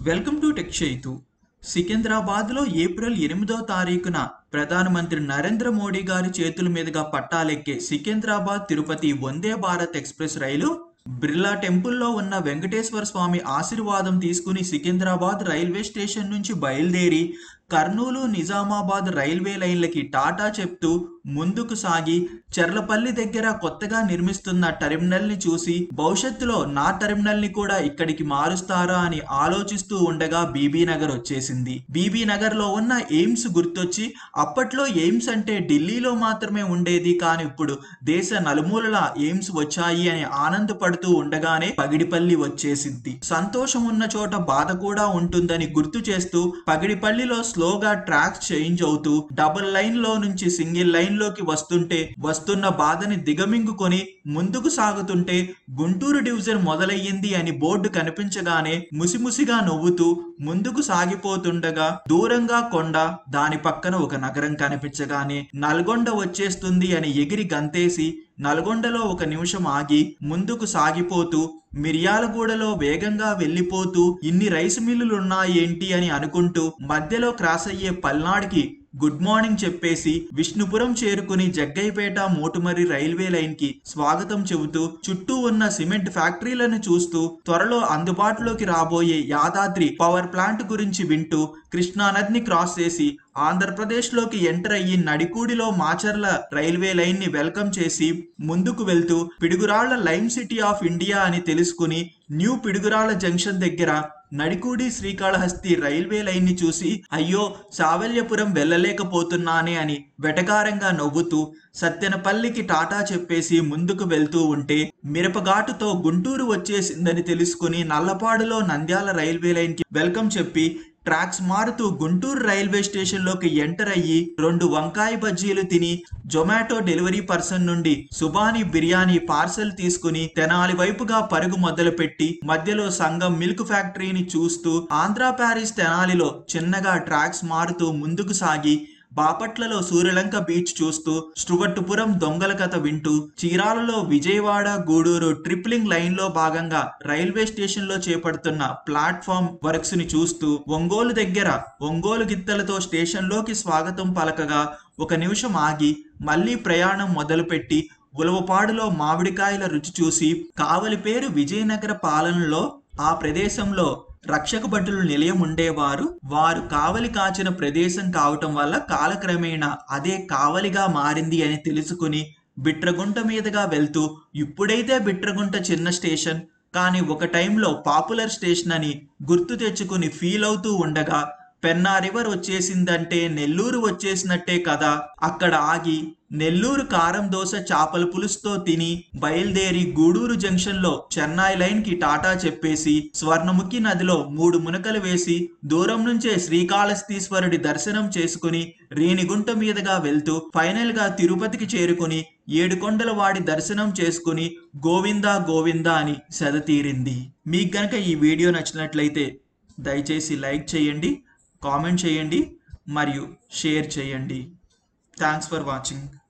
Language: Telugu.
వెల్కమ్ టు టెక్ చైతు సికింద్రాబాద్లో ఏప్రిల్ ఎనిమిదో తారీఖున ప్రధానమంత్రి నరేంద్ర మోడీ గారి చేతుల మీదుగా పట్టాలెక్కే సికింద్రాబాద్ తిరుపతి వందే భారత్ ఎక్స్ప్రెస్ రైలు బిర్లా టెంపుల్లో ఉన్న వెంకటేశ్వర స్వామి ఆశీర్వాదం తీసుకుని సికింద్రాబాద్ రైల్వే స్టేషన్ నుంచి బయలుదేరి కర్నూలు నిజామాబాద్ రైల్వే లైన్లకి టాటా చెప్తూ ముందుకు సాగి చెర్లపల్లి దగ్గర కొత్తగా నిర్మిస్తున్న టెర్మినల్ ని చూసి భవిష్యత్తులో నా టెర్మినల్ ని కూడా ఇక్కడికి మారుస్తారా అని ఆలోచిస్తూ ఉండగా బీబీ నగర్ వచ్చేసింది బీబీ నగర్ లో ఉన్న ఎయిమ్స్ గుర్తొచ్చి అప్పట్లో ఎయిమ్స్ అంటే ఢిల్లీలో మాత్రమే ఉండేది కానీ ఇప్పుడు దేశ నలుమూలల ఎయిమ్స్ వచ్చాయి అని ఆనందపడుతూ ఉండగానే పగిడిపల్లి వచ్చేసింది సంతోషం ఉన్న చోట బాధ కూడా ఉంటుందని గుర్తు చేస్తూ పగిడిపల్లిలో స్లోగా ట్రాక్స్ చేంజ్ అవుతూ డబుల్ లైన్ లో నుంచి సింగిల్ లైన్ లోకి వస్తుంటే వస్తున్న బాధని దిగమింగుకొని ముందుకు సాగుతుంటే గుంటూరు డివిజన్ మొదలయ్యింది అని బోర్డు కనిపించగానే ముసిముసిగా నవ్వుతూ ముందుకు సాగిపోతుండగా దూరంగా కొండ దాని పక్కన ఒక నగరం కనిపించగానే నల్గొండ వచ్చేస్తుంది అని ఎగిరి గంతేసి నల్గొండలో ఒక నిమిషం ఆగి ముందుకు సాగిపోతూ మిర్యాలగూడలో వేగంగా వెళ్ళిపోతూ ఇన్ని రైస్ మిల్లులు ఉన్నాయేంటి అని అనుకుంటూ మధ్యలో క్రాస్ అయ్యే పల్నాడుకి గుడ్ మార్నింగ్ చెప్పేసి విష్ణుపురం చేరుకుని జగ్గైపేట మోటుమరి రైల్వే లైన్ కి స్వాగతం చెబుతూ చుట్టూ ఉన్న సిమెంట్ ఫ్యాక్టరీలను చూస్తూ త్వరలో అందుబాటులోకి రాబోయే యాదాద్రి పవర్ ప్లాంట్ గురించి వింటూ కృష్ణానదిని క్రాస్ చేసి ఆంధ్రప్రదేశ్ లోకి ఎంటర్ అయ్యి నడికూడిలో మాచర్ల రైల్వే లైన్ ని వెల్కమ్ చేసి ముందుకు వెళ్తూ Piduguralla lime city of India అని తెలుసుకుని న్యూ పిడుగురాళ్ల జంక్షన్ దగ్గర నడికూడి శ్రీకాళహస్తి రైల్వే లైన్ ని చూసి అయ్యో సావల్యపురం వెళ్ళలేకపోతున్నానే అని వెటకారంగా నవ్వుతూ సత్యనపల్లికి టాటా చెప్పేసి ముందుకు వెళ్తూ ఉంటే మిరపఘాటుతో గుంటూరు వచ్చేసిందని తెలుసుకుని నల్లపాడులో నంద్యాల రైల్వే లైన్ కి వెల్కమ్ చెప్పి ట్రాక్స్ మారుతూ గుంటూరు రైల్వే స్టేషన్ లోకి ఎంటర్ అయ్యి రెండు వంకాయ బజ్జీలు తిని జొమాటో డెలివరీ పర్సన్ నుండి సుబాని బిర్యానీ పార్సల్ తీసుకుని తెనాలి వైపుగా పరుగు మొదలుపెట్టి మధ్యలో సంఘం మిల్క్ ఫ్యాక్టరీని చూస్తూ ఆంధ్ర ప్యారిస్ తెనాలిలో చిన్నగా ట్రాక్స్ మారుతూ ముందుకు సాగి బాపట్లలో సూర్యలంక బీచ్ చూస్తూ స్టువర్టుపురం దొంగల కథ వింటూ చీరాలలో విజయవాడ గూడూరు ట్రిప్లింగ్ లైన్ లో భాగంగా రైల్వే స్టేషన్ లో చేపడుతున్న ప్లాట్ఫామ్ వర్క్స్ ని చూస్తూ ఒంగోలు దగ్గర ఒంగోలు గిత్తలతో స్టేషన్ లోకి స్వాగతం పలకగా ఒక నిమిషం ఆగి మళ్ళీ ప్రయాణం మొదలుపెట్టి ఉలవపాడులో మామిడికాయల రుచి చూసి కావలి పేరు విజయనగర పాలనలో ఆ ప్రదేశంలో రక్షక భటులు నిలయం ఉండేవారు వారు కావలి కాచిన ప్రదేశం కావటం వల్ల కాలక్రమేణా అదే కావలిగా మారింది అని తెలుసుకుని బిట్రగుంట మీదుగా వెళ్తూ ఇప్పుడైతే బిట్రగుంట చిన్న స్టేషన్ కానీ ఒక టైంలో పాపులర్ స్టేషన్ అని గుర్తు తెచ్చుకుని ఫీల్ అవుతూ ఉండగా పెన్నా రివర్ వచ్చేసిందంటే నెల్లూరు వచ్చేసినట్టే కదా అక్కడ ఆగి నెల్లూరు కారం దోశ చేపల పులుసుతో తిని బయలుదేరి గూడూరు జంక్షన్ లో చెన్నై లైన్ కి టాటా చెప్పేసి స్వర్ణముఖి నదిలో మూడు మునకలు వేసి దూరం నుంచే శ్రీకాళహస్తీశ్వరుడి దర్శనం చేసుకుని రేణిగుంట మీదుగా వెళ్తూ ఫైనల్ గా తిరుపతికి చేరుకుని ఏడుకొండల వాడి దర్శనం చేసుకుని గోవిందా గోవిందా అని సెదతీరింది మీకు గనక ఈ వీడియో నచ్చినట్లయితే దయచేసి లైక్ చేయండి కామెంట్ చేయండి మరియు షేర్ చేయండి థ్యాంక్స్ ఫర్ వాచింగ్